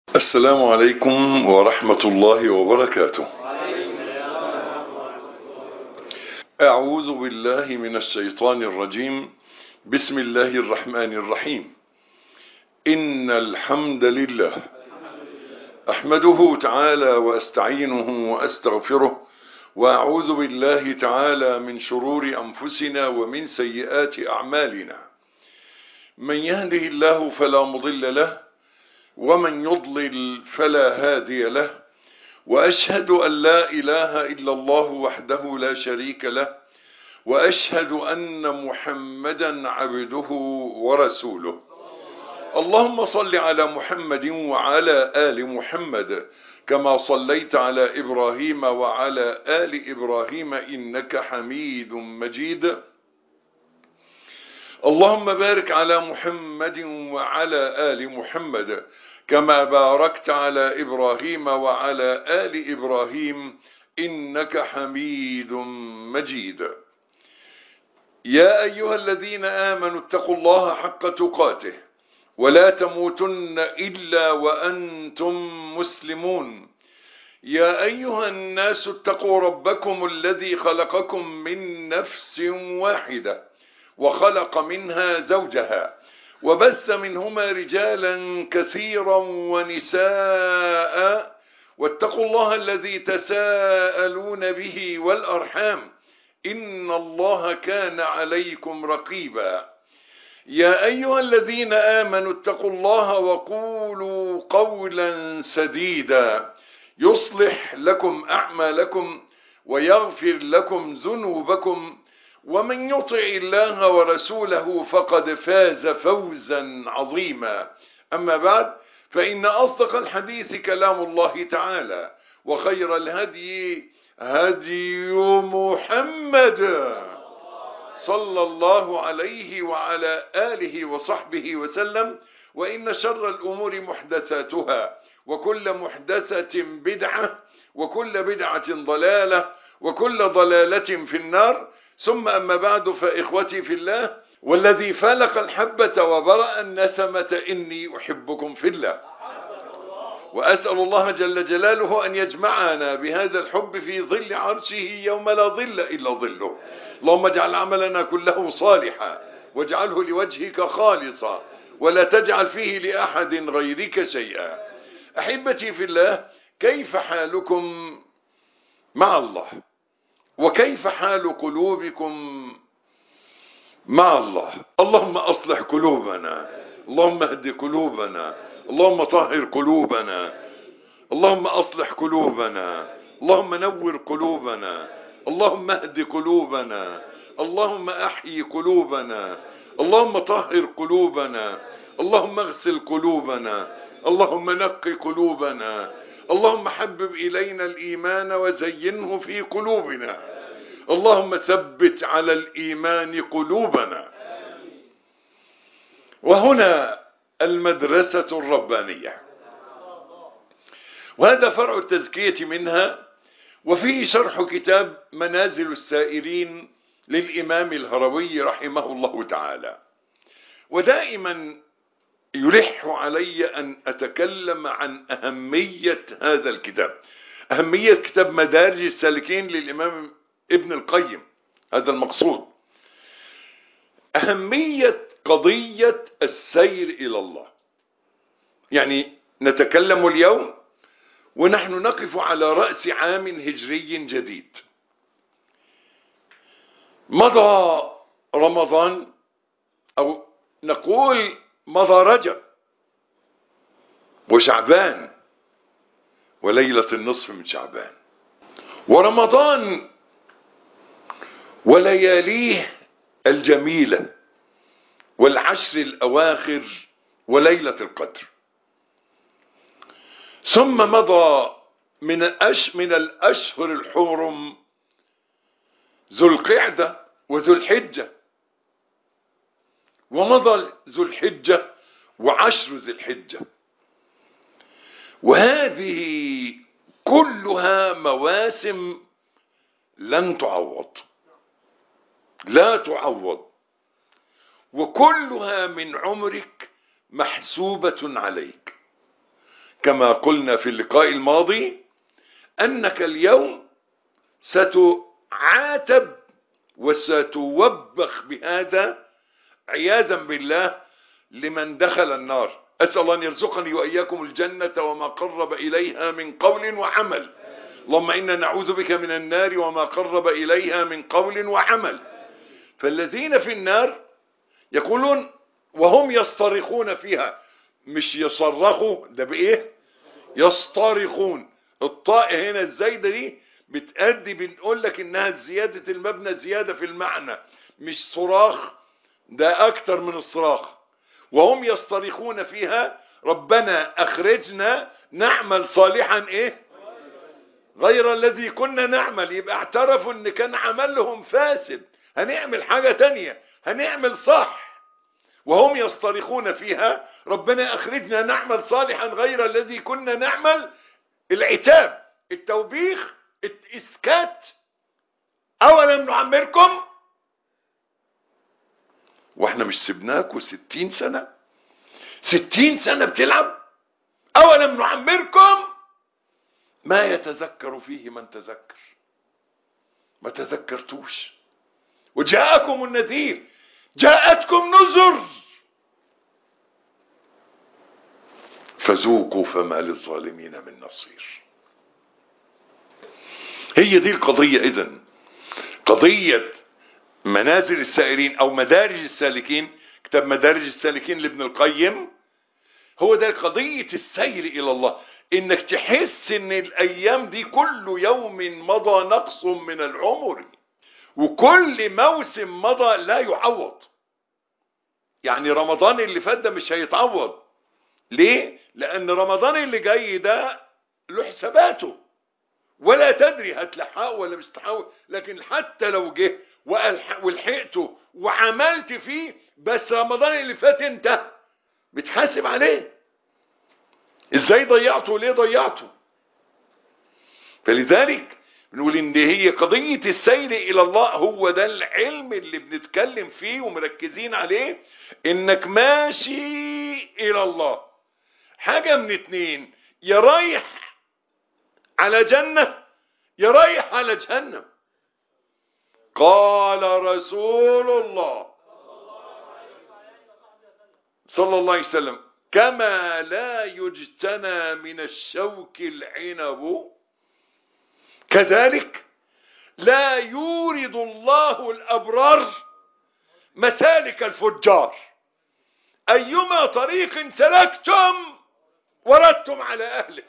السلام عليكم ورحمة الله وبركاته أعوذ بالله من الشيطان الرجيم بسم الله الرحمن الرحيم إن الحمد لله أحمده تعالى وأستعينه وأستغفره وأعوذ بالله تعالى من شرور أنفسنا ومن سيئات أعمالنا من يهده الله فلا مضل له ومن يضلل فلا هادي له وأشهد أن لا إله إلا الله وحده لا شريك له وأشهد أن محمدا عبده ورسوله اللهم صل على محمد وعلى آل محمد كما صليت على إبراهيم وعلى آل إبراهيم إنك حميد مجيد اللهم بارك على محمد وعلى آل محمد كما باركت على إبراهيم وعلى آل إبراهيم إنك حميد مجيد يا أيها الذين آمنوا اتقوا الله حق تقاته ولا تموتن إلا وأنتم مسلمون يا أيها الناس اتقوا ربكم الذي خلقكم من نفس واحدة وخلق منها زوجها وبث منهما رجالا كثيرا ونساء واتقوا الله الذي تساءلون به والأرحام إن الله كان عليكم رقيبا يا أيها الذين آمنوا اتقوا الله وقولوا قولا سديدا يصلح لكم أعمالكم ويغفر لكم ذنوبكم ومن يطع الله ورسوله فقد فاز فوزا عظيما أما بعد فإن أصدق الحديث كلام الله تعالى وخير الهدي هدي محمد صلى الله عليه وعلى آله وصحبه وسلم وإن شر الأمور محدثاتها وكل محدثة بدعة وكل بدعة ضلالة وكل ضلالة في النار ثم أما بعد فإخوتي في الله والذي فلق الحبة وبرأ النسمة إني أحبكم في الله وأسأل الله جل جلاله أن يجمعنا بهذا الحب في ظل عرشه يوم لا ظل إلا ظله اللهم اجعل عملنا كله صالحا واجعله لوجهك خالصا ولا تجعل فيه لأحد غيرك شيئا أحبتي في الله كيف حالكم مع الله وكيف حال قلوبكم مع الله اللهم أصلح قلوبنا اللهم اهد قلوبنا اللهم طهر قلوبنا اللهم أصلح قلوبنا اللهم نور قلوبنا اللهم اهد قلوبنا اللهم أحيي قلوبنا اللهم طهر قلوبنا اللهم اغسل قلوبنا اللهم نق قلوبنا اللهم حبب إلينا الإيمان وزينه في قلوبنا اللهم ثبت على الإيمان قلوبنا وهنا المدرسة الربانية وهذا فرع التزكية منها وفيه شرح كتاب منازل السائرين للإمام الهروي رحمه الله تعالى ودائما يلح علي أن أتكلم عن أهمية هذا الكتاب أهمية كتاب مدارج السالكين للإمام ابن القيم هذا المقصود أهمية قضية السير إلى الله يعني نتكلم اليوم ونحن نقف على رأس عام هجري جديد مضى رمضان أو نقول مضى رجب وشعبان وليلة النصف من شعبان ورمضان ولياليه الجميلة والعشر الأواخر وليلة القدر ثم مضى من أش من الأشهر الحرم ذو القعدة وذو الحجة ومضى ذو الحجة وعشر ذي الحجة وهذه كلها مواسم لن تعوض لا تعوض وكلها من عمرك محسوبة عليك كما قلنا في اللقاء الماضي أنك اليوم ستعاتب وستوبخ بهذا عياذا بالله لمن دخل النار أسأل الله أن يرزقني وإياكم الجنة وما قرب إليها من قول وعمل اللهم إنا نعوذ بك من النار وما قرب إليها من قول وعمل فالذين في النار يقولون وهم يصطرخون فيها مش يصرخوا ده بإيه يصطرخون الطاء هنا الزايدة دي بتأدي بنقول لك إنها زيادة المبنى زيادة في المعنى مش صراخ ده أكتر من الصراخ وهم يصطرخون فيها ربنا أخرجنا نعمل صالحا إيه غير الذي كنا نعمل يبقى اعترفوا ان كان عملهم فاسد هنعمل حاجة تانية هنعمل صح وهم يصطرخون فيها ربنا اخرجنا نعمل صالحا غير الذي كنا نعمل العتاب التوبيخ الاسكات اولم نعمركم واحنا مش سبناكوا ستين سنة ستين سنة بتلعب اولم نعمركم ما يتذكر فيه من تذكر ما تذكرتوش وجاءكم النذير جاءتكم نذر فذوقوا فما للظالمين من نصير هي دي القضية اذن قضية منازل السائرين او مدارج السالكين كتاب مدارج السالكين لابن القيم هو ده قضية السير الى الله انك تحس ان الايام دي كل يوم مضى نقص من العمر وكل موسم مضى لا يعوض يعني رمضان اللي فات ده مش هيتعوض ليه لان رمضان اللي جاي ده له حساباته ولا تدري هتلحقه ولا مش تحققه لكن حتى لو جه ولحقته وعملت فيه بس رمضان اللي فات انت بتحاسب عليه ازاي ضيعته وليه ضيعته فلذلك بنقول ان هي قضية السير الى الله هو ده العلم اللي بنتكلم فيه ومركزين عليه انك ماشي الى الله حاجة من اتنين يا رايح على جنة يا رايح على جهنم قال رسول الله صلى الله عليه وسلم كما لا يجتنى من الشوك العنب كذلك لا يورد الله الأبرار مسالك الفجار أيما طريق سلكتم وردتم على أهله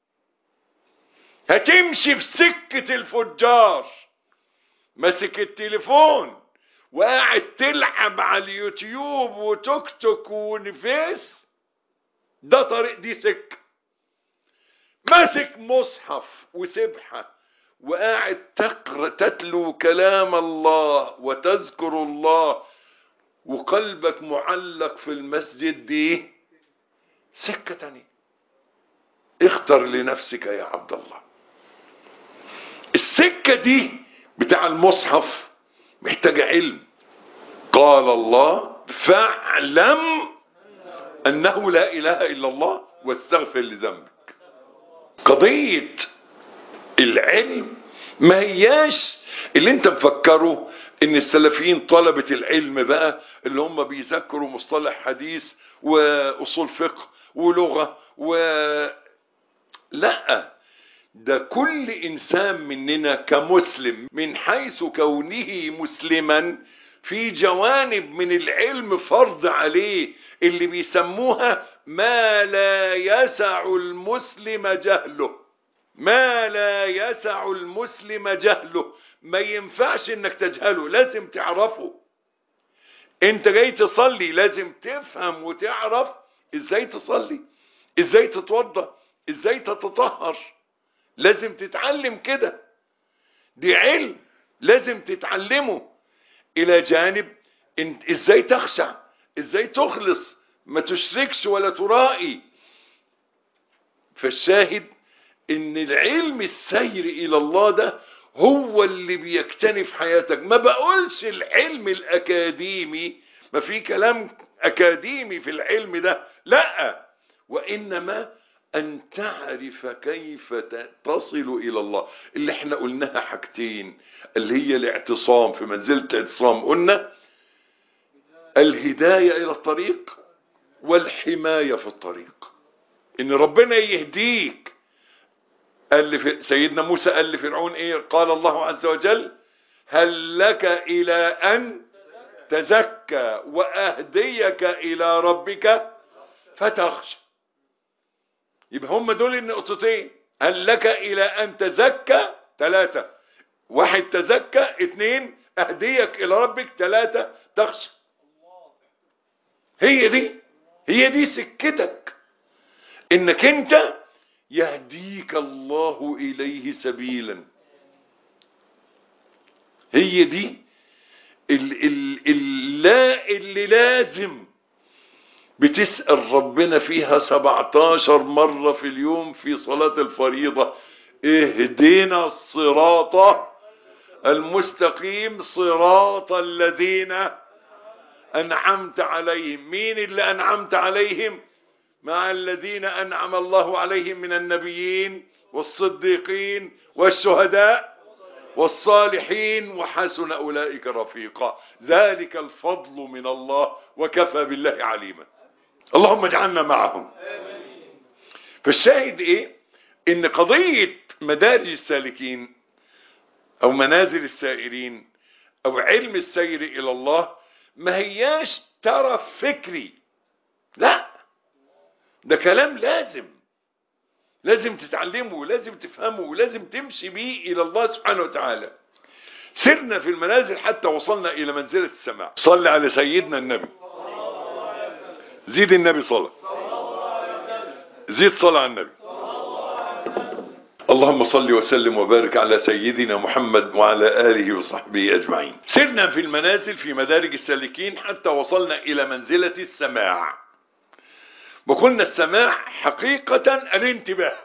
هتمشي في سكة الفجار ماسك التليفون وقاعد تلعب على اليوتيوب وتوك توك ونفيس ده طريق دي سكة ماسك مصحف وسبحة وقاعد تقرأ تتلو كلام الله وتذكر الله وقلبك معلق في المسجد دي سكة تانية اختر لنفسك يا عبد الله السكة دي بتاع المصحف محتاجة علم قال الله فاعلم انه لا اله الا الله واستغفر لذنبك قضية العلم ما هياش اللي انت مفكره ان السلفيين طلبة العلم بقى اللي هم بيذكروا مصطلح حديث واصول فقه ولغة و لا ده كل انسان مننا كمسلم من حيث كونه مسلما في جوانب من العلم فرض عليه اللي بيسموها ما لا يسع المسلم جهله ما لا يسع المسلم جهله ما ينفعش انك تجهله لازم تعرفه انت جاي تصلي لازم تفهم وتعرف ازاي تصلي ازاي تتوضى ازاي تتطهر لازم تتعلم كده دي علم لازم تتعلمه الى جانب انت ازاي تخشع ازاي تخلص ما تشركش ولا ترائي فالشاهد ان العلم السير الى الله ده هو اللي بيكتنف حياتك ما بقولش العلم الاكاديمي ما في كلام اكاديمي في العلم ده لا وانما أن تعرف كيف تصل إلى الله اللي احنا قلناها حاجتين اللي هي الاعتصام في منزلة الاعتصام قلنا الهداية إلى الطريق والحماية في الطريق إن ربنا يهديك قال لف... سيدنا موسى قال لفرعون إيه قال الله عز وجل هل لك إلى أن تزكى وأهديك إلى ربك فتخشى يبقى هم دول النقطتين هل لك إلى أن تزكى ثلاثة واحد تزكى اثنين أهديك إلى ربك ثلاثة تخشى هي دي هي دي سكتك انك انت يهديك الله اليه سبيلا هي دي ال ال اللا اللي لازم بتسأل ربنا فيها 17 مرة في اليوم في صلاة الفريضة اهدنا الصراط المستقيم صراط الذين أنعمت عليهم مين اللي أنعمت عليهم مع الذين أنعم الله عليهم من النبيين والصديقين والشهداء والصالحين وحسن أولئك رفيقا ذلك الفضل من الله وكفى بالله عليما اللهم اجعلنا معهم فالشاهد ايه ان قضية مدارج السالكين او منازل السائرين او علم السير الى الله ما هياش ترف فكري لا ده كلام لازم لازم تتعلمه ولازم تفهمه ولازم تمشي بيه الى الله سبحانه وتعالى سرنا في المنازل حتى وصلنا الى منزلة السماع صلى على سيدنا النبي زيد النبي صلى زيد صلى على النبي اللهم صل وسلم وبارك على سيدنا محمد وعلى آله وصحبه أجمعين سرنا في المنازل في مدارج السالكين حتى وصلنا إلى منزلة السماع وقلنا السماع حقيقة الانتباه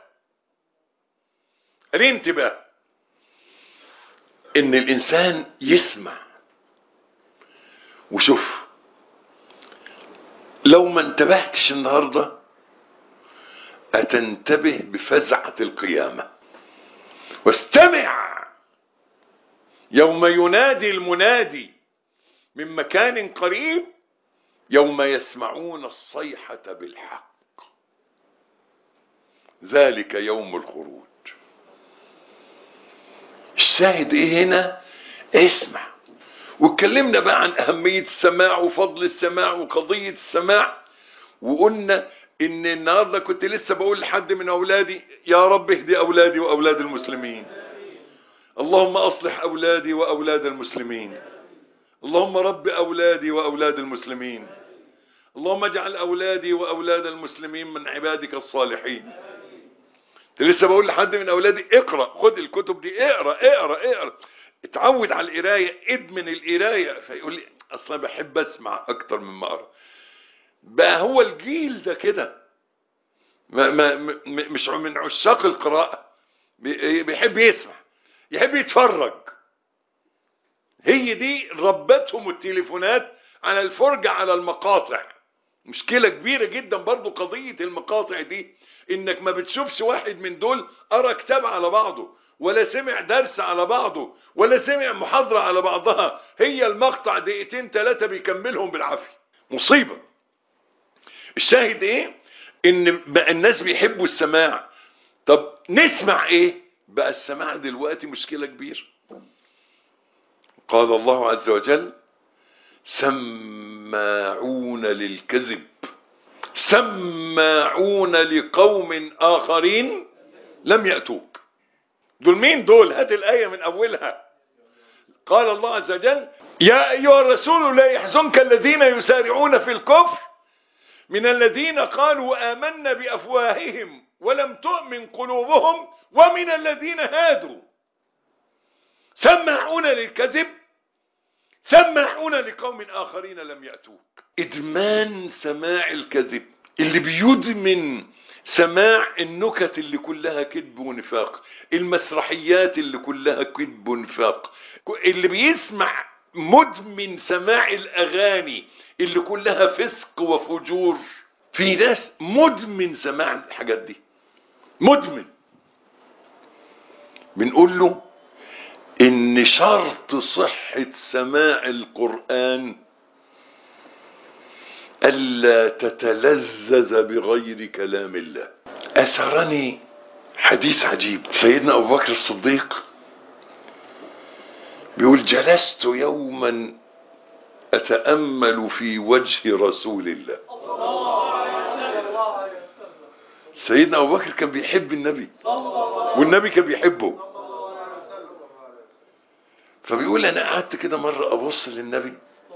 الانتباه ان الانسان يسمع وشوف لو ما انتبهتش النهاردة أتنتبه بفزعة القيامة واستمع يوم ينادي المنادي من مكان قريب يوم يسمعون الصيحة بالحق ذلك يوم الخروج الشاهد ايه هنا اسمع واتكلمنا بقى عن اهمية السماع وفضل السماع وقضية السماع وقلنا ان النهاردة كنت لسه بقول لحد من اولادي يا رب اهدي اولادي واولاد المسلمين اللهم اصلح اولادي واولاد المسلمين اللهم رب اولادي واولاد المسلمين اللهم اجعل اولادي واولاد المسلمين من عبادك الصالحين لسه بقول لحد من اولادي اقرا خد الكتب دي اقرا اقرا اقرا اتعود على القرايه ادمن القرايه فيقول لي اصلا بحب اسمع اكتر من ما اقرا بقى هو الجيل ده كده ما ما م- مش من عشاق القراءه بي- بيحب يسمع يحب يتفرج هي دي ربتهم التليفونات على الفرجة على المقاطع مشكلة كبيرة جدا برضو قضية المقاطع دي انك ما بتشوفش واحد من دول قرا كتاب على بعضه ولا سمع درس على بعضه ولا سمع محاضرة على بعضها هي المقطع دقيقتين ثلاثة بيكملهم بالعافية مصيبة الشاهد ايه ان بقى الناس بيحبوا السماع طب نسمع ايه بقى السماع دلوقتي مشكلة كبيرة قال الله عز وجل سماعون للكذب سماعون لقوم آخرين لم يأتوك دول مين دول هات الآية من أولها قال الله عز وجل يا أيها الرسول لا يحزنك الذين يسارعون في الكفر من الذين قالوا آمنا بأفواههم ولم تؤمن قلوبهم ومن الذين هادوا سماعون للكذب سماعون لقوم آخرين لم يأتوك إدمان سماع الكذب اللي بيدمن سماع النكت اللي كلها كذب ونفاق المسرحيات اللي كلها كذب ونفاق اللي بيسمع مدمن سماع الأغاني اللي كلها فسق وفجور في ناس مدمن سماع الحاجات دي مدمن بنقول له ان شرط صحة سماع القرآن ألا تتلذذ بغير كلام الله أسرني حديث عجيب سيدنا أبو بكر الصديق بيقول جلست يوما أتأمل في وجه رسول الله سيدنا أبو بكر كان بيحب النبي والنبي كان بيحبه فبيقول أنا قعدت كده مرة أبص للنبي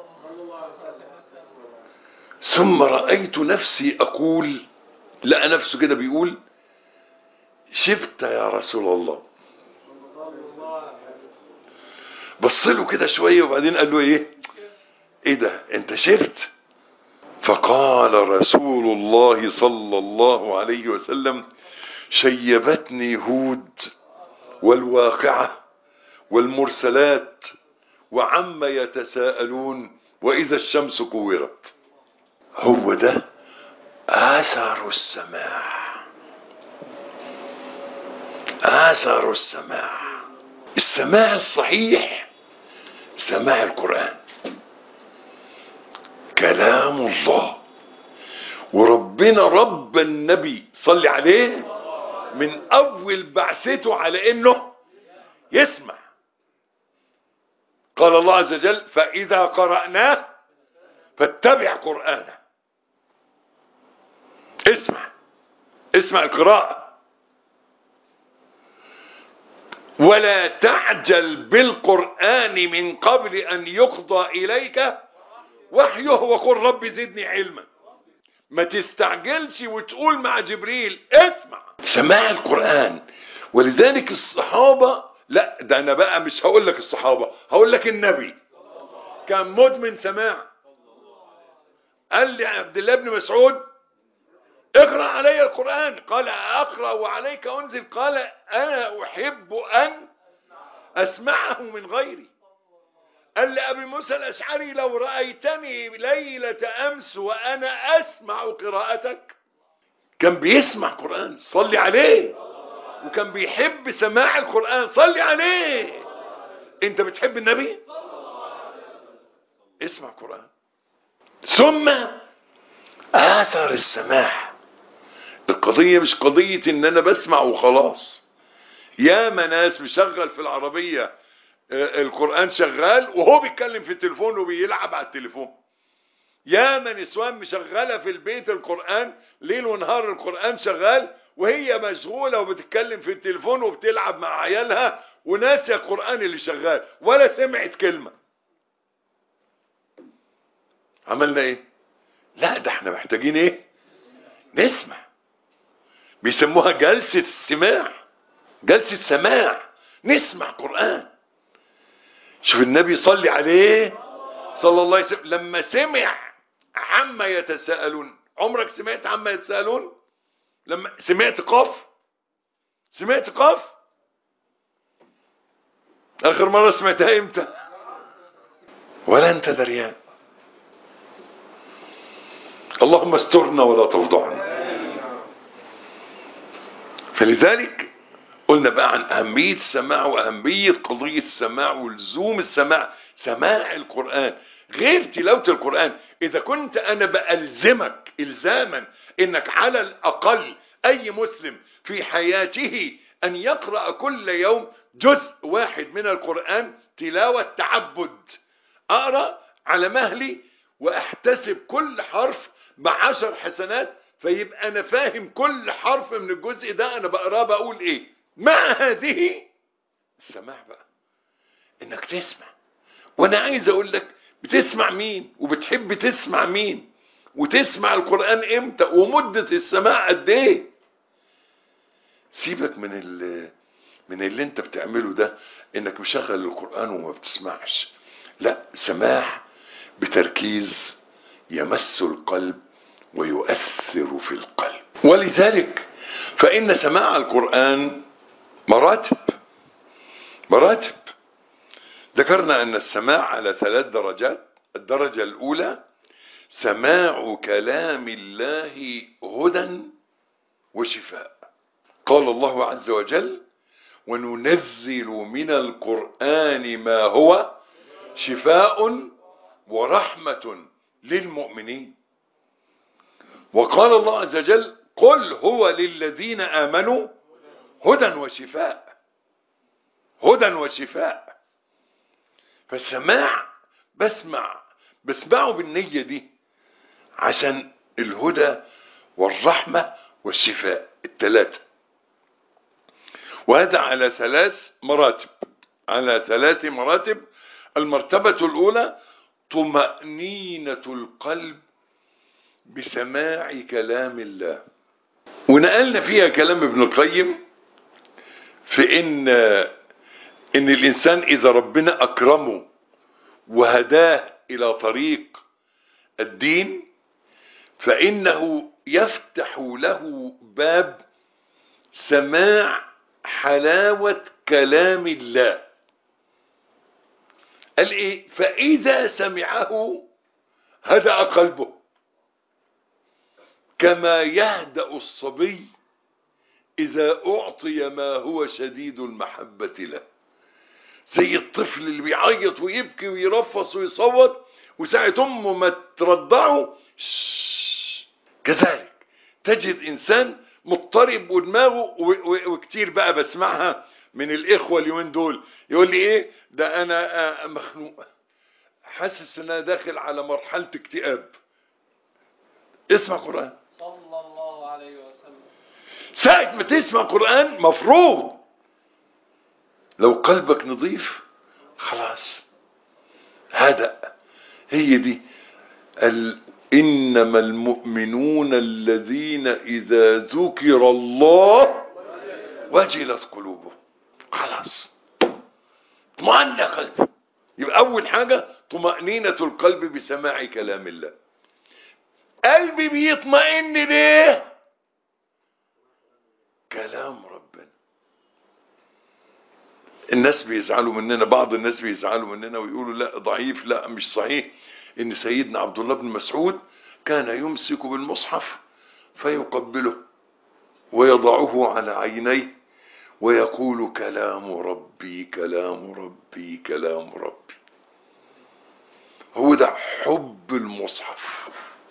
ثم رأيت نفسي أقول لقى نفسه كده بيقول شفت يا رسول الله بص له كده شوية وبعدين قال له ايه ايه ده انت شفت فقال رسول الله صلى الله عليه وسلم شيبتني هود والواقعة والمرسلات وعم يتساءلون وإذا الشمس كورت هو ده آثار السماع آثار السماع السماع الصحيح سماع القرآن كلام الله وربنا رب النبي صلي عليه من أول بعثته على إنه يسمع قال الله عز وجل فإذا قرأناه فاتبع قرآنه اسمع اسمع القراءة ولا تعجل بالقرآن من قبل أن يقضى إليك وحيه وقل رب زدني علما ما تستعجلش وتقول مع جبريل اسمع سماع القرآن ولذلك الصحابة لا ده أنا بقى مش هقول لك الصحابة هقول لك النبي كان مدمن سماع قال لي عبد الله بن مسعود اقرأ علي القرآن قال أقرأ وعليك أنزل قال أنا أحب أن أسمعه من غيري قال لأبي موسى الأشعري لو رأيتني ليلة أمس وأنا أسمع قراءتك كان بيسمع قرآن صلي عليه وكان بيحب سماع القرآن صلي عليه انت بتحب النبي اسمع قرآن ثم آثر السماع القضية مش قضية ان انا بسمع وخلاص يا ناس مشغل في العربية القرآن شغال وهو بيتكلم في التليفون وبيلعب على التليفون يا من نسوان مشغلة في البيت القرآن ليل ونهار القرآن شغال وهي مشغولة وبتتكلم في التليفون وبتلعب مع عيالها وناسية القرآن اللي شغال ولا سمعت كلمة عملنا ايه لا ده احنا محتاجين ايه نسمع بيسموها جلسة السماع جلسة سماع نسمع قرآن شوف النبي صلي عليه صلى الله عليه وسلم لما سمع عما يتساءلون عمرك سمعت عما يتساءلون لما سمعت قاف سمعت قاف اخر مرة سمعتها امتى ولا انت دريان اللهم استرنا ولا تفضحنا فلذلك قلنا بقى عن أهمية السماع وأهمية قضية السماع ولزوم السماع سماع القرآن غير تلاوة القرآن إذا كنت أنا بألزمك إلزاما إنك على الأقل أي مسلم في حياته أن يقرأ كل يوم جزء واحد من القرآن تلاوة تعبد أقرأ على مهلي وأحتسب كل حرف بعشر حسنات فيبقى أنا فاهم كل حرف من الجزء ده أنا بقراه بقول إيه مع هذه السماع بقى انك تسمع وانا عايز اقول لك بتسمع مين وبتحب تسمع مين وتسمع القرآن امتى ومدة السماع قد ايه سيبك من ال من اللي انت بتعمله ده انك مشغل القرآن وما بتسمعش لا سماع بتركيز يمس القلب ويؤثر في القلب ولذلك فإن سماع القرآن مراتب مراتب ذكرنا أن السماع على ثلاث درجات الدرجة الأولى سماع كلام الله هدى وشفاء قال الله عز وجل وننزل من القرآن ما هو شفاء ورحمة للمؤمنين وقال الله عز وجل قل هو للذين آمنوا هدى وشفاء هدى وشفاء فالسماع بسمع بسمعه بالنية دي عشان الهدى والرحمة والشفاء الثلاثة وهذا على ثلاث مراتب على ثلاث مراتب المرتبة الأولى طمأنينة القلب بسماع كلام الله ونقلنا فيها كلام ابن القيم في ان ان الانسان اذا ربنا اكرمه وهداه الى طريق الدين فانه يفتح له باب سماع حلاوة كلام الله قال ايه فاذا سمعه هدأ قلبه كما يهدأ الصبي إذا أعطي ما هو شديد المحبة له زي الطفل اللي بيعيط ويبكي ويرفص ويصوت وساعة أمه ما ترضعه كذلك تجد إنسان مضطرب ودماغه وكتير بقى بسمعها من الإخوة اليومين دول يقول لي إيه ده أنا مخنوق حاسس إن أنا داخل على مرحلة اكتئاب اسمع قرآن صلى الله عليه وسلم ساعة ما تسمع قرآن مفروض لو قلبك نظيف خلاص هدأ هي دي ال إنما المؤمنون الذين إذا ذكر الله وجلت قلوبهم خلاص اطمأن قلبه يبقى أول حاجة طمأنينة القلب بسماع كلام الله قلبي بيطمئن ليه كلام ربنا الناس بيزعلوا مننا بعض الناس بيزعلوا مننا ويقولوا لا ضعيف لا مش صحيح ان سيدنا عبد الله بن مسعود كان يمسك بالمصحف فيقبله ويضعه على عينيه ويقول كلام ربي كلام ربي كلام ربي هو ده حب المصحف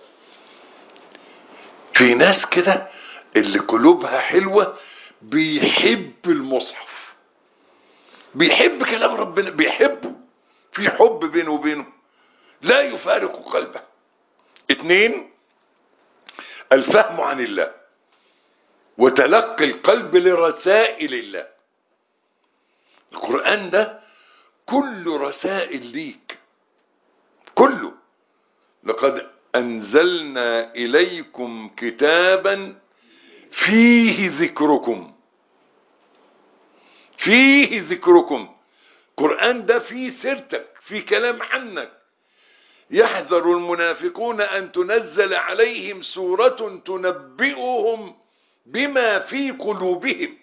في ناس كده اللي قلوبها حلوة بيحب المصحف بيحب كلام ربنا بيحبه في حب بينه وبينه لا يفارق قلبه اتنين الفهم عن الله وتلقي القلب لرسائل الله القرآن ده كله رسائل ليك كله لقد أنزلنا إليكم كتابا فيه ذكركم فيه ذكركم القرآن ده فيه سيرتك فيه كلام عنك يحذر المنافقون أن تنزل عليهم سورة تنبئهم بما في قلوبهم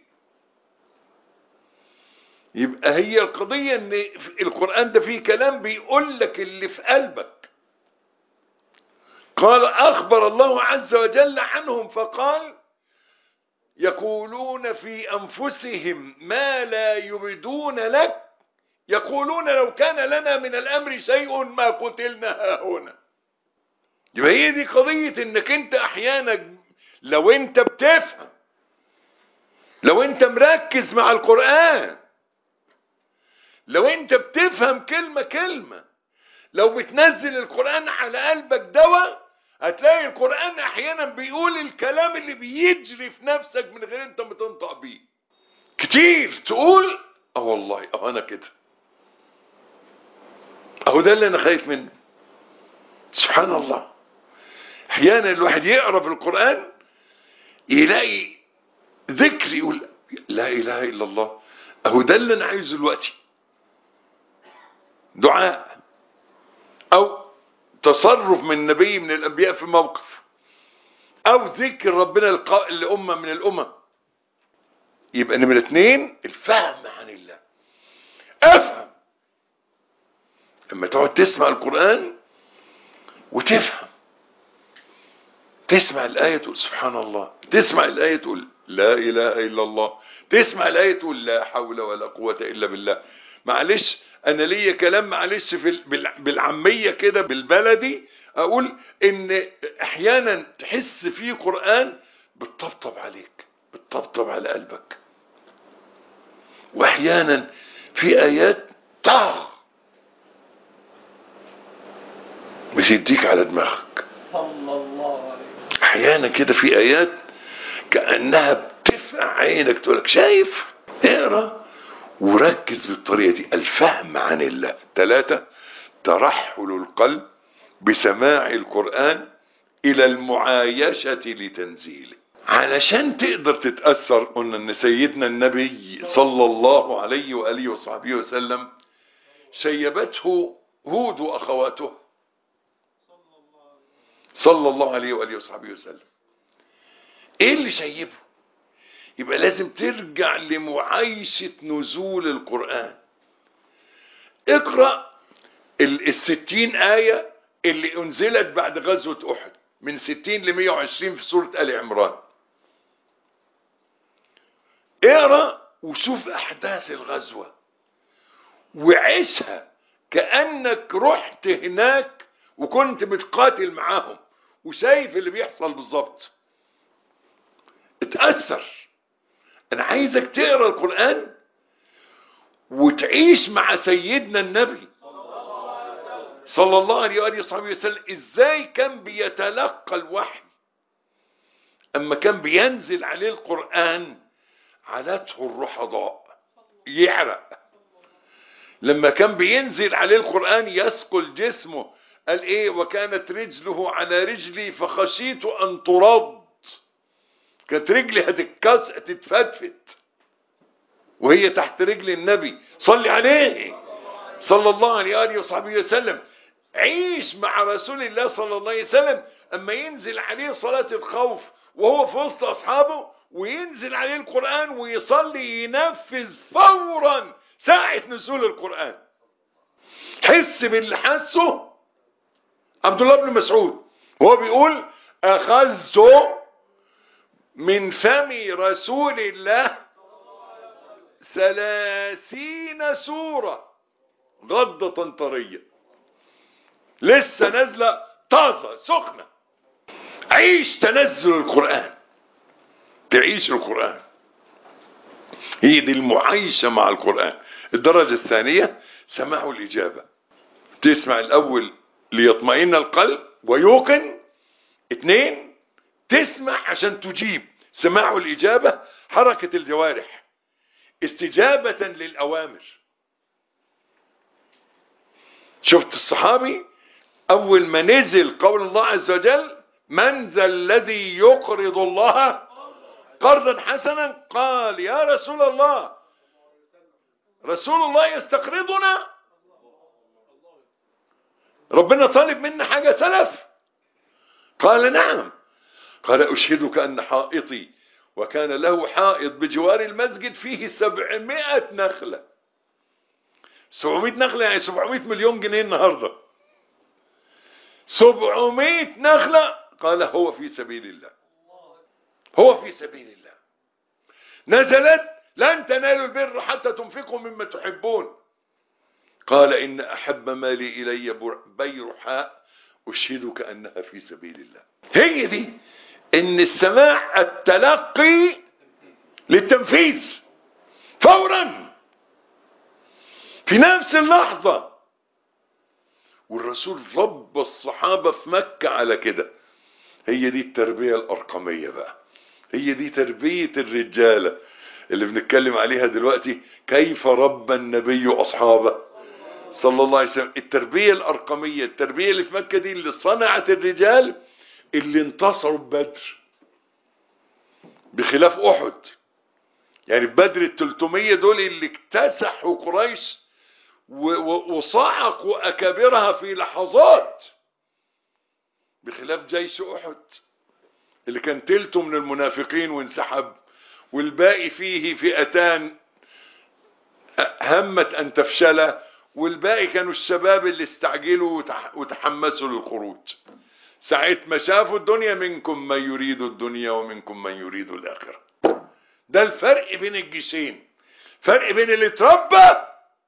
يبقى هي القضية ان القرآن ده فيه كلام بيقول لك اللي في قلبك قال أخبر الله عز وجل عنهم فقال يقولون في أنفسهم ما لا يبدون لك يقولون لو كان لنا من الأمر شيء ما قتلنا هنا يبقى هي دي قضية انك انت احيانا لو انت بتفهم لو انت مركز مع القرآن لو انت بتفهم كلمة كلمة لو بتنزل القرآن على قلبك دواء هتلاقي القرآن احيانا بيقول الكلام اللي بيجري في نفسك من غير انت ما تنطق بيه كتير تقول اه والله اه انا كده اهو ده اللي انا خايف منه سبحان الله احيانا الواحد يقرا في القرآن يلاقي ذكر يقول لا اله الا الله اهو ده اللي انا عايزه دلوقتي دعاء او تصرف من نبي من الانبياء في موقف او ذكر ربنا القائل لامه من الامم يبقى نمرة اتنين الفهم عن الله افهم لما تقعد تسمع القرآن وتفهم تسمع الآية تقول سبحان الله تسمع الآية تقول لا اله الا الله تسمع الايه تقول لا حول ولا قوه الا بالله معلش انا ليا كلام معلش في ال- بال- بالعاميه كده بالبلدي اقول ان احيانا تحس في قران بتطبطب عليك بتطبطب على قلبك واحيانا في ايات طغ بتديك على دماغك صلى الله عليه وسلم احيانا كده في ايات كانها بتفقع عينك تقول لك شايف اقرا وركز بالطريقه دي الفهم عن الله ثلاثه ترحل القلب بسماع القران الى المعايشه لتنزيله علشان تقدر تتاثر قلنا ان سيدنا النبي صلى الله عليه واله وصحبه وسلم شيبته هود واخواته صلى الله عليه واله وصحبه وسلم ايه اللي شيبه يبقى لازم ترجع لمعايشة نزول القرآن اقرأ ال- الستين آية اللي انزلت بعد غزوة احد من ستين لمية وعشرين في سورة آل عمران اقرأ وشوف احداث الغزوة وعيشها كأنك رحت هناك وكنت بتقاتل معاهم وشايف اللي بيحصل بالظبط اتأثر انا عايزك تقرا القرآن وتعيش مع سيدنا النبي صلى الله عليه وآله وصحبه وسلم ازاي كان بيتلقى الوحي اما كان بينزل عليه القرآن علته الرحضاء يعرق لما كان بينزل عليه القرآن يثقل جسمه قال ايه وكانت رجله على رجلي فخشيت ان ترد كانت رجلي هتتكس هتتفتفت وهي تحت رجل النبي صلي عليه صلى الله عليه وآله وصحبه وسلم عيش مع رسول الله صلى الله عليه وسلم اما ينزل عليه صلاة الخوف وهو في وسط اصحابه وينزل عليه القرآن ويصلي ينفذ فورا ساعة نزول القرآن حس باللي حسه عبد الله بن مسعود هو بيقول اخذت من فم رسول الله ثلاثين سورة غضة طرية لسه نازلة طازة سخنة عيش تنزل القرآن تعيش القرآن هي دي المعايشة مع القرآن الدرجة الثانية سماع الإجابة تسمع الأول ليطمئن القلب ويوقن اثنين تسمع عشان تجيب سماع الإجابة حركة الجوارح استجابة للأوامر شفت الصحابي أول ما نزل قول الله عز وجل من ذا الذي يقرض الله قرضا حسنا قال يا رسول الله رسول الله يستقرضنا ربنا طالب منا حاجة سلف قال نعم قال أشهدك أن حائطي وكان له حائط بجوار المسجد فيه سبعمائة نخلة سبعمائة نخلة يعني سبعمائة مليون جنيه النهاردة سبعمائة نخلة قال هو في سبيل الله هو في سبيل الله نزلت لن تنالوا البر حتى تنفقوا مما تحبون قال إن أحب مالي إلي بيرحاء أشهدك أنها في سبيل الله هي دي ان السماع التلقي للتنفيذ فورا في نفس اللحظة والرسول رب الصحابة في مكة على كده هي دي التربية الأرقمية بقى هي دي تربية الرجالة اللي بنتكلم عليها دلوقتي كيف ربى النبي أصحابه صلى الله عليه وسلم التربية الأرقمية التربية اللي في مكة دي اللي صنعت الرجال اللي انتصروا ببدر بخلاف احد يعني بدر ال 300 دول اللي اكتسحوا قريش وصعقوا اكابرها في لحظات بخلاف جيش احد اللي كان تلته من المنافقين وانسحب والباقي فيه فئتان همت ان تفشل والباقي كانوا الشباب اللي استعجلوا وتحمسوا للخروج ساعة ما شافوا الدنيا منكم من يريد الدنيا ومنكم من يريد الآخرة ده الفرق بين الجيشين فرق بين اللي اتربى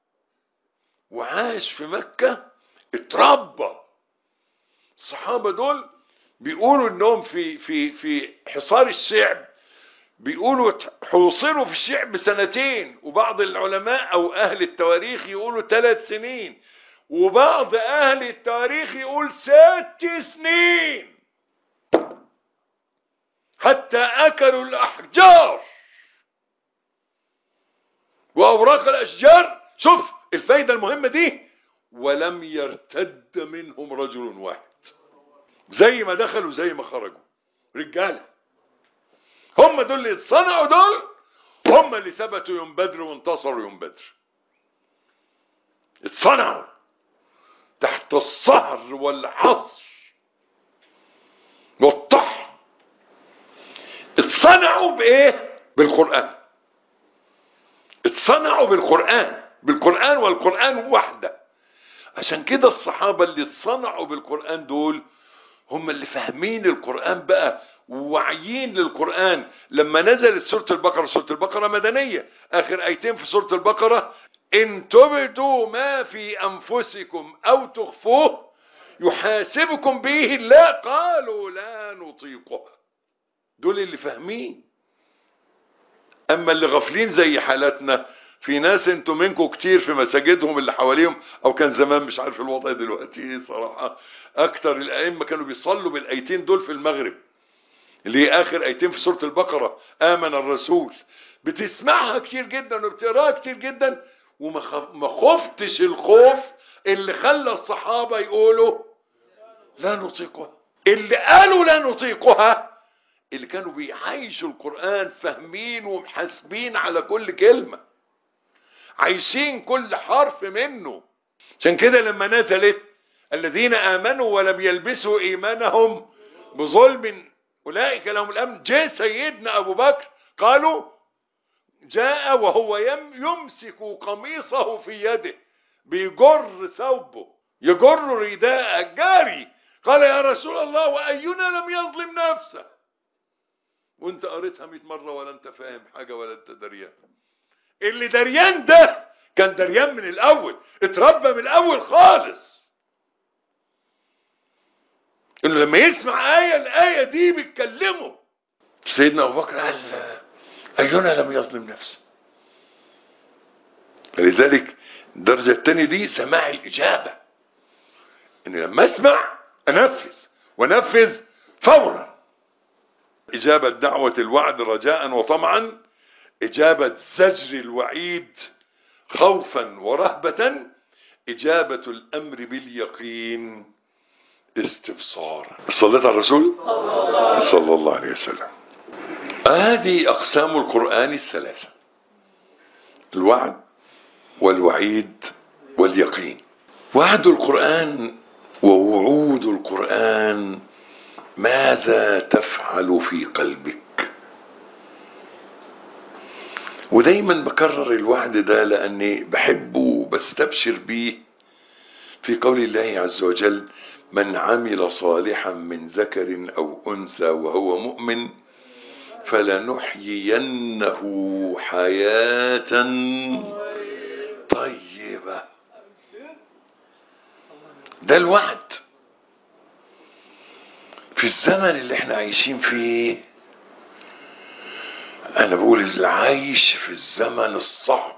وعاش في مكة اتربى الصحابة دول بيقولوا انهم في في في حصار الشعب بيقولوا حوصروا في الشعب سنتين وبعض العلماء او اهل التواريخ يقولوا ثلاث سنين وبعض اهل التاريخ يقول ست سنين حتى اكلوا الاحجار واوراق الاشجار شوف الفايدة المهمة دي ولم يرتد منهم رجل واحد زي ما دخلوا زي ما خرجوا رجالة هم دول اللي اتصنعوا دول هم اللي ثبتوا يوم بدر وانتصروا يوم بدر اتصنعوا تحت الصهر والحصر والطحن اتصنعوا بايه بالقرآن اتصنعوا بالقرآن بالقرآن والقرآن وحده عشان كده الصحابة اللي اتصنعوا بالقرآن دول هم اللي فاهمين القرآن بقى وواعيين للقرآن لما نزلت سورة البقرة سورة البقرة مدنية آخر آيتين في سورة البقرة إن تبدوا ما في أنفسكم أو تخفوه يحاسبكم به الله قالوا لا نطيقه دول اللي فاهمين أما اللي غافلين زي حالتنا في ناس انتوا منكم كتير في مساجدهم اللي حواليهم او كان زمان مش عارف الوضع دلوقتي صراحة اكتر الائمة كانوا بيصلوا بالايتين دول في المغرب اللي هي اخر ايتين في سورة البقرة امن الرسول بتسمعها كتير جدا وبتقراها كتير جدا وما خفتش الخوف اللي خلى الصحابة يقولوا لا نطيقها اللي قالوا لا نطيقها اللي كانوا بيعيشوا القرآن فاهمين ومحاسبين على كل كلمة عايشين كل حرف منه عشان كده لما نزلت الذين آمنوا ولم يلبسوا إيمانهم بظلم أولئك لهم الأمن جاء سيدنا أبو بكر قالوا جاء وهو يم يمسك قميصه في يده بيجر ثوبه يجر رداءه جاري قال يا رسول الله وأينا لم يظلم نفسه وانت قريتها 100 مرة ولا انت فاهم حاجة ولا انت دريان اللي دريان ده كان دريان من الاول اتربى من الاول خالص انه لما يسمع آية الآية دي بتكلمه سيدنا ابو بكر قال اينا لم يظلم نفسه فلذلك الدرجة الثانية دي سماع الإجابة إن لما أسمع أنفذ ونفذ فورا إجابة دعوة الوعد رجاء وطمعا إجابة زجر الوعيد خوفا ورهبة إجابة الأمر باليقين استبصارا صليت على الرسول صلى الله عليه وسلم هذه أقسام القرآن الثلاثة الوعد والوعيد واليقين وعد القرآن ووعود القرآن ماذا تفعل في قلبك ودايما بكرر الوعد ده لاني بحبه وبستبشر بيه في قول الله عز وجل من عمل صالحا من ذكر او انثى وهو مؤمن فلنحيينه حياة طيبة ده الوعد في الزمن اللي احنا عايشين فيه انا بقول العيش في الزمن الصعب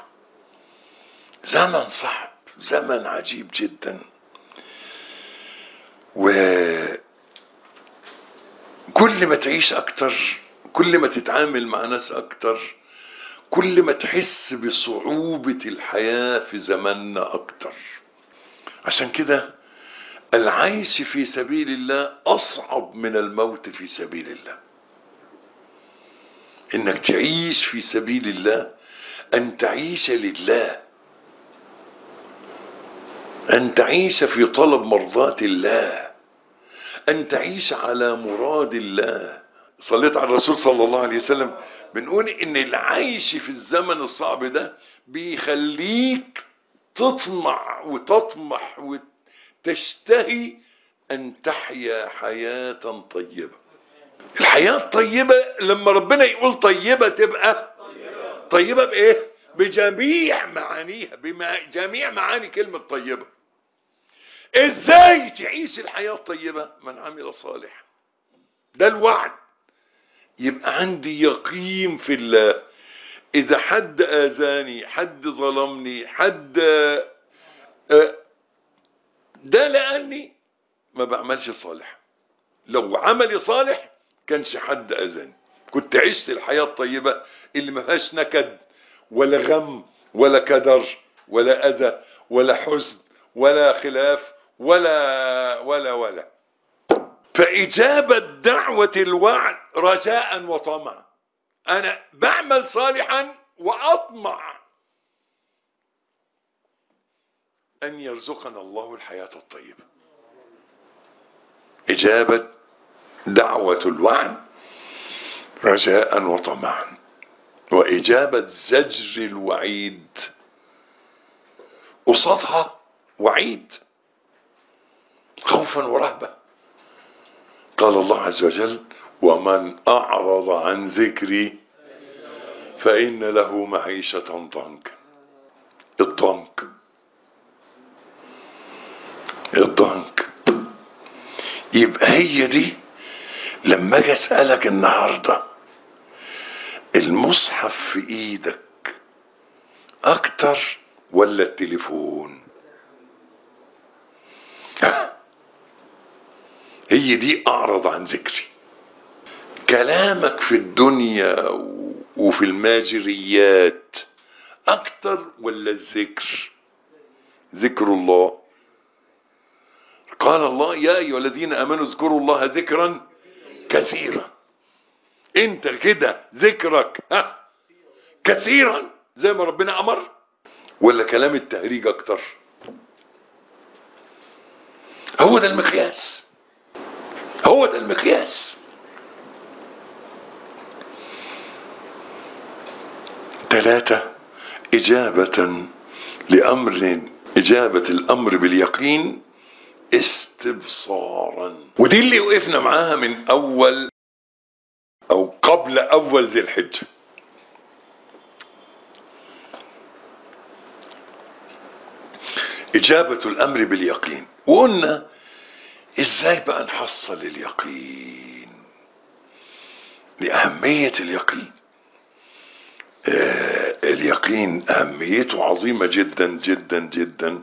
زمن صعب زمن عجيب جدا و كل ما تعيش اكتر كل ما تتعامل مع ناس اكتر كل ما تحس بصعوبة الحياة في زماننا اكتر عشان كده العيش في سبيل الله اصعب من الموت في سبيل الله انك تعيش في سبيل الله ان تعيش لله ان تعيش في طلب مرضات الله ان تعيش على مراد الله صليت على الرسول صلى الله عليه وسلم بنقول ان العيش في الزمن الصعب ده بيخليك تطمع وتطمح وتشتهي ان تحيا حياة طيبة الحياة الطيبة لما ربنا يقول طيبة تبقى طيبة بإيه بجميع معانيها بجميع معاني كلمة طيبة ازاي تعيش الحياة الطيبة من عمل صالح ده الوعد يبقى عندي يقين في الله اذا حد اذاني حد ظلمني حد آه، ده لاني ما بعملش صالح لو عملي صالح كانش حد اذاني كنت عشت الحياة الطيبة اللي ما فيهاش نكد ولا غم ولا كدر ولا اذى ولا حزن ولا خلاف ولا ولا ولا فإجابة دعوة الوعد رجاء وطمع أنا بعمل صالحا وأطمع أن يرزقنا الله الحياة الطيبة إجابة دعوة الوعد رجاء وطمعا وإجابة زجر الوعيد قصادها وعيد خوفا ورهبة قال الله عز وجل ومن أعرض عن ذكري فإن له معيشة ضنكا الضنك الضنك يبقى هي دي لما اجي اسالك النهارده المصحف في ايدك اكتر ولا التليفون ها؟ هي دي اعرض عن ذكري كلامك في الدنيا و- وفي الماجريات اكتر ولا الذكر ذكر الله قال الله يا ايها الذين امنوا اذكروا الله ذكرا كثيرا انت كده ذكرك ها كثيرا زي ما ربنا امر ولا كلام التهريج اكتر هو ده المقياس هو ده المقياس ثلاثة إجابة لأمر إجابة الأمر باليقين استبصارا ودي اللي وقفنا معاها من أول أو قبل أول ذي الحجة إجابة الأمر باليقين وقلنا إزاي بقى نحصل اليقين لأهمية اليقين آه اليقين أهميته عظيمة جدا جدا جدا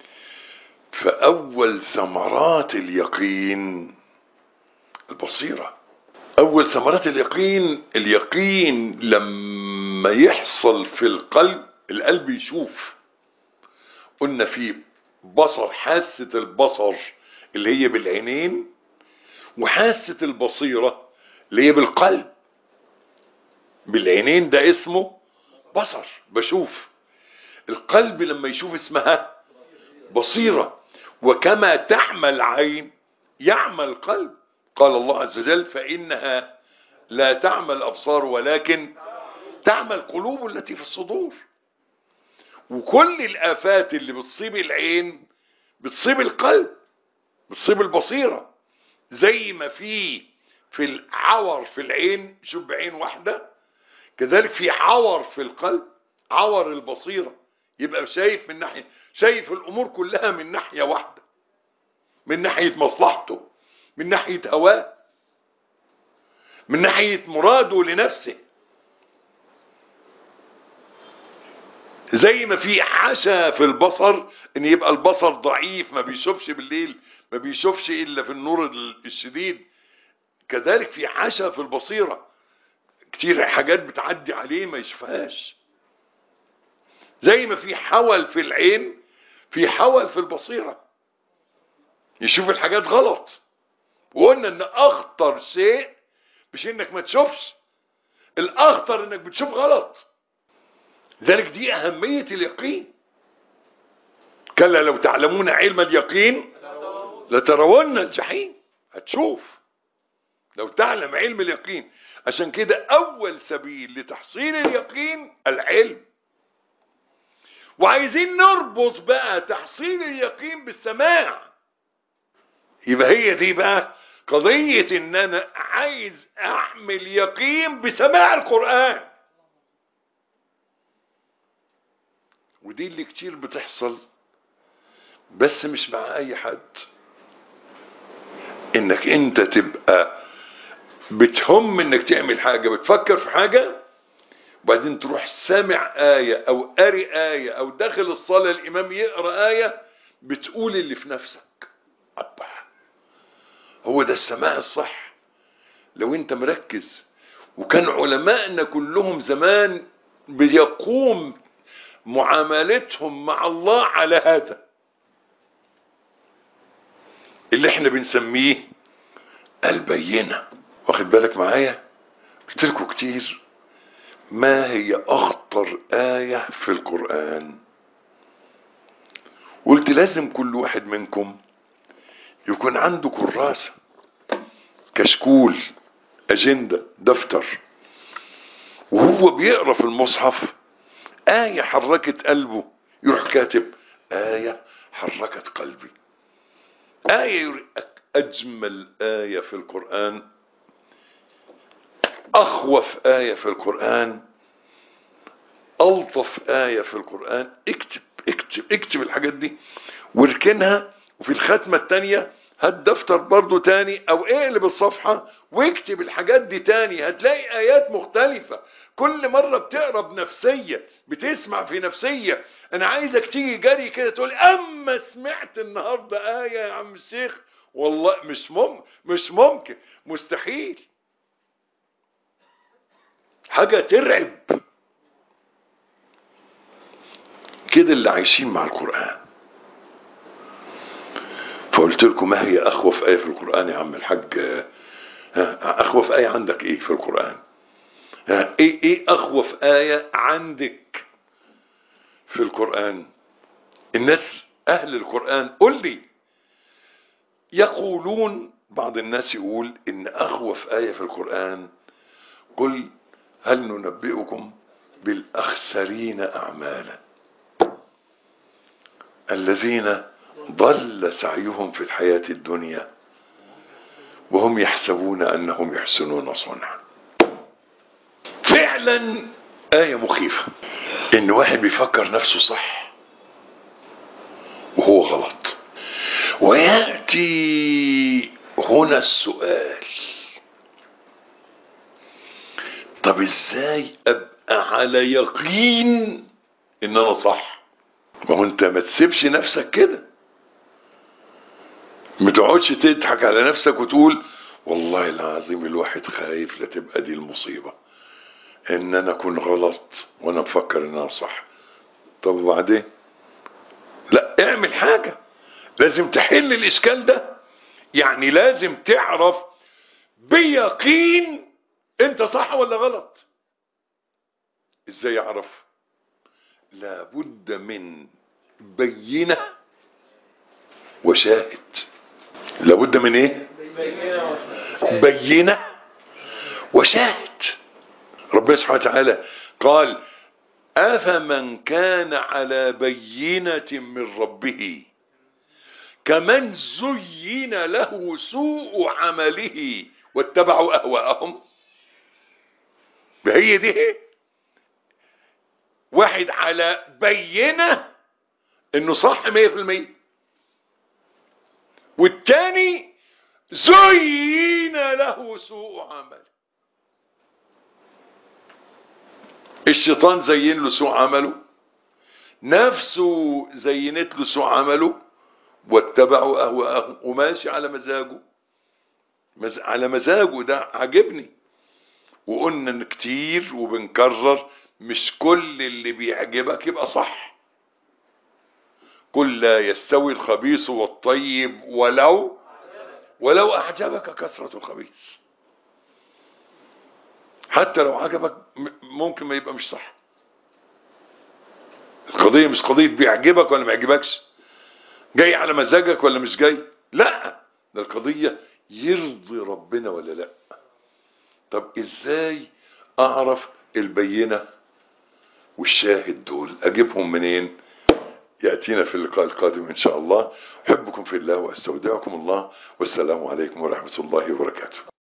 فأول ثمرات اليقين البصيرة أول ثمرات اليقين اليقين لما يحصل في القلب القلب يشوف قلنا في بصر حاسة البصر اللي هي بالعينين وحاسة البصيرة اللي هي بالقلب بالعينين ده اسمه بصر بشوف القلب لما يشوف اسمها بصيرة وكما تعمل عين يعمل قلب قال الله عز وجل فإنها لا تعمل أبصار ولكن تعمل قلوب التي في الصدور وكل الآفات اللي بتصيب العين بتصيب القلب بتصيب البصيرة زي ما في في العور في العين شوف بعين واحدة كذلك في عور في القلب عور البصيرة يبقى شايف من ناحية شايف الأمور كلها من ناحية واحدة من ناحية مصلحته من ناحية هواه من ناحية مراده لنفسه زي ما في عشا في البصر ان يبقى البصر ضعيف ما بيشوفش بالليل ما بيشوفش الا في النور الشديد كذلك في عشا في البصيرة كتير حاجات بتعدي عليه ما يشوفهاش زي ما في حول في العين في حول في البصيرة يشوف الحاجات غلط وقلنا ان اخطر شيء مش انك ما تشوفش الاخطر انك بتشوف غلط ذلك دي اهمية اليقين كلا لو تعلمون علم اليقين لترون الجحيم هتشوف لو تعلم علم اليقين عشان كده اول سبيل لتحصيل اليقين العلم وعايزين نربط بقى تحصيل اليقين بالسماع يبقى هي دي بقى قضية ان انا عايز اعمل يقين بسماع القرآن ودي اللي كتير بتحصل بس مش مع اي حد انك انت تبقى بتهم انك تعمل حاجة بتفكر في حاجة وبعدين تروح سامع آية او قاري آية او داخل الصلاة الامام يقرأ آية بتقول اللي في نفسك أبا هو ده السماع الصح لو انت مركز وكان علمائنا كلهم زمان بيقوم معاملتهم مع الله على هذا اللي احنا بنسميه البينة واخد بالك معايا قلت لكم كتير ما هي اخطر آية في القرآن قلت لازم كل واحد منكم يكون عنده كراسة كشكول اجندة دفتر وهو بيقرا في المصحف آية حركت قلبه يروح كاتب آية حركت قلبي آية ير- أجمل آية في القرآن أخوف آية في القرآن ألطف آية في القرآن اكتب اكتب اكتب الحاجات دي واركنها وفي الختمة التانية هات دفتر برضو تاني او اقلب الصفحة واكتب الحاجات دي تاني هتلاقي ايات مختلفة كل مرة بتقرا بنفسية بتسمع في نفسية انا عايزك تيجي جري كده تقول اما سمعت النهاردة اية يا عم الشيخ والله مش مم مش ممكن مستحيل حاجة ترعب كده اللي عايشين مع القرآن فقلت لكم ما هي أخوف آية في القرآن يا عم الحاج ها، أخوف آية عندك إيه في القرآن ها، إيه إيه أخوف آية عندك في القرآن الناس أهل القرآن قل لي يقولون بعض الناس يقول إن أخوف آية في القرآن قل هل ننبئكم بالأخسرين أعمالا الذين ضل سعيهم في الحياة الدنيا وهم يحسبون أنهم يحسنون صنعا فعلا آية مخيفة إن واحد بيفكر نفسه صح وهو غلط ويأتي هنا السؤال طب ازاي ابقى على يقين ان انا صح ما هو انت ما تسيبش نفسك كده ما تقعدش تضحك على نفسك وتقول والله العظيم الواحد خايف لا تبقى دي المصيبة ان انا اكون غلط وانا بفكر ان انا صح طب وبعدين لا اعمل حاجة لازم تحل الاشكال ده يعني لازم تعرف بيقين انت صح ولا غلط ازاي اعرف لابد من بينة وشاهد لابد من ايه بينة وشاهد ربنا سبحانه وتعالى قال افمن كان على بينة من ربه كمن زين له سوء عمله واتبعوا اهواءهم هي دي هي واحد على بينة انه صح مية في المية والتاني زين له سوء عمل الشيطان زين له سوء عمله نفسه زينت له سوء عمله واتبعوا اهواءهم وماشي على مزاجه مز... على مزاجه ده عجبني وقلنا ان كتير وبنكرر مش كل اللي بيعجبك يبقى صح قل لا يستوي الخبيث والطيب ولو ولو اعجبك كثرة الخبيث حتى لو عجبك م- ممكن ما يبقى مش صح القضية مش قضية بيعجبك ولا ما يعجبكش جاي على مزاجك ولا مش جاي لا ده القضية يرضي ربنا ولا لا طب ازاي اعرف البينة والشاهد دول اجيبهم منين يأتينا في اللقاء القادم إن شاء الله أحبكم في الله وأستودعكم الله والسلام عليكم ورحمة الله وبركاته